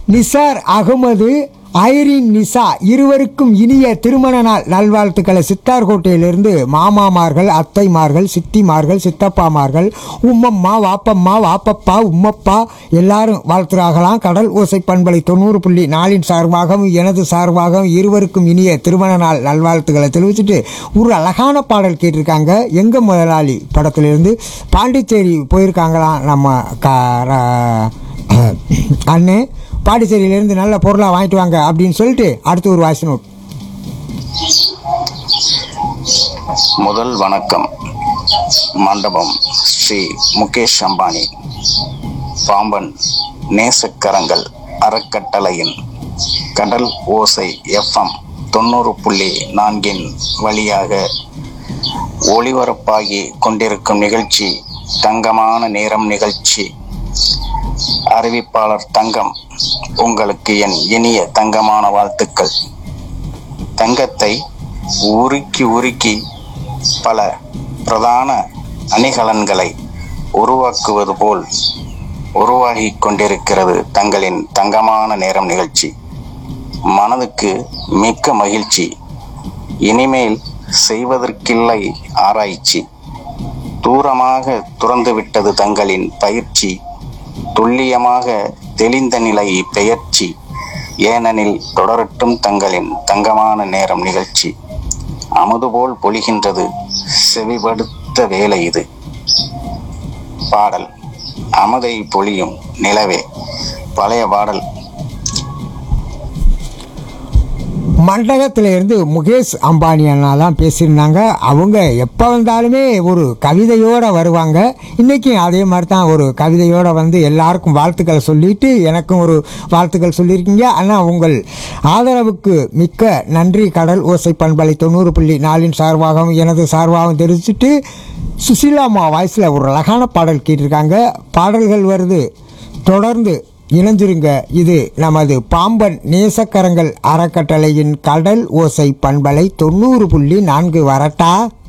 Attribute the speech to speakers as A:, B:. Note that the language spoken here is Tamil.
A: நிசார் அகமது ஐரின் நிசா இருவருக்கும் இனிய திருமண நாள் நல்வாழ்த்துக்களை சித்தார்கோட்டையிலிருந்து மாமாமார்கள் அத்தைமார்கள் சித்திமார்கள் சித்தப்பாமார்கள் உம்மம்மா வாப்பம்மா வாப்பப்பா உம்மப்பா எல்லாரும் வாழ்த்துறாகலாம் கடல் ஓசை பண்பலை தொண்ணூறு புள்ளி நாலின் சார்பாகவும் எனது சார்பாகவும் இருவருக்கும் இனிய திருமண நாள் நல்வாழ்த்துக்களை தெரிவிச்சுட்டு ஒரு அழகான பாடல் கேட்டிருக்காங்க எங்க முதலாளி படத்திலிருந்து பாண்டிச்சேரி போயிருக்காங்களாம் நம்ம கா ரா- அண்ணே பாண்டிச்சேரியிலேருந்து நல்ல பொருளாக வாங்கிட்டு வாங்க அப்படின்னு சொல்லிட்டு அடுத்து ஒரு வாய்ஸ் நோட்
B: முதல் வணக்கம் மண்டபம் ஸ்ரீ முகேஷ் அம்பானி பாம்பன் நேசக்கரங்கள் அறக்கட்டளையின் கடல் ஓசை எஃப்எம் தொண்ணூறு புள்ளி நான்கின் வழியாக ஒளிபரப்பாகி கொண்டிருக்கும் நிகழ்ச்சி தங்கமான நேரம் நிகழ்ச்சி அறிவிப்பாளர் தங்கம் உங்களுக்கு என் இனிய தங்கமான வாழ்த்துக்கள் தங்கத்தை உருக்கி உருக்கி பல பிரதான அணிகலன்களை உருவாக்குவது போல் உருவாகி கொண்டிருக்கிறது தங்களின் தங்கமான நேரம் நிகழ்ச்சி மனதுக்கு மிக்க மகிழ்ச்சி இனிமேல் செய்வதற்கில்லை ஆராய்ச்சி தூரமாக துறந்துவிட்டது தங்களின் பயிற்சி துல்லியமாக தெளிந்த நிலை பெயர்ச்சி ஏனெனில் தொடரட்டும் தங்களின் தங்கமான நேரம் நிகழ்ச்சி அமுதுபோல் பொழிகின்றது செவிபடுத்த வேலை இது பாடல் அமுதை பொழியும் நிலவே பழைய பாடல்
A: மண்டகத்திலிருந்து முகேஷ் அம்பானி அண்ணா தான் பேசியிருந்தாங்க அவங்க எப்போ வந்தாலுமே ஒரு கவிதையோடு வருவாங்க இன்றைக்கும் அதே மாதிரி தான் ஒரு கவிதையோடு வந்து எல்லாருக்கும் வாழ்த்துக்களை சொல்லிட்டு எனக்கும் ஒரு வாழ்த்துக்கள் சொல்லியிருக்கீங்க ஆனால் உங்கள் ஆதரவுக்கு மிக்க நன்றி கடல் ஓசை பண்பலை தொண்ணூறு புள்ளி நாலின் சார்பாகவும் எனது சார்பாகவும் தெரிவிச்சுட்டு சுசீலாமா வாய்ஸில் ஒரு அழகான பாடல் கேட்டிருக்காங்க பாடல்கள் வருது தொடர்ந்து இணைஞ்சிருங்க இது நமது பாம்பன் நேசக்கரங்கள் அறக்கட்டளையின் கடல் ஓசை பண்பலை தொண்ணூறு புள்ளி நான்கு வரட்டா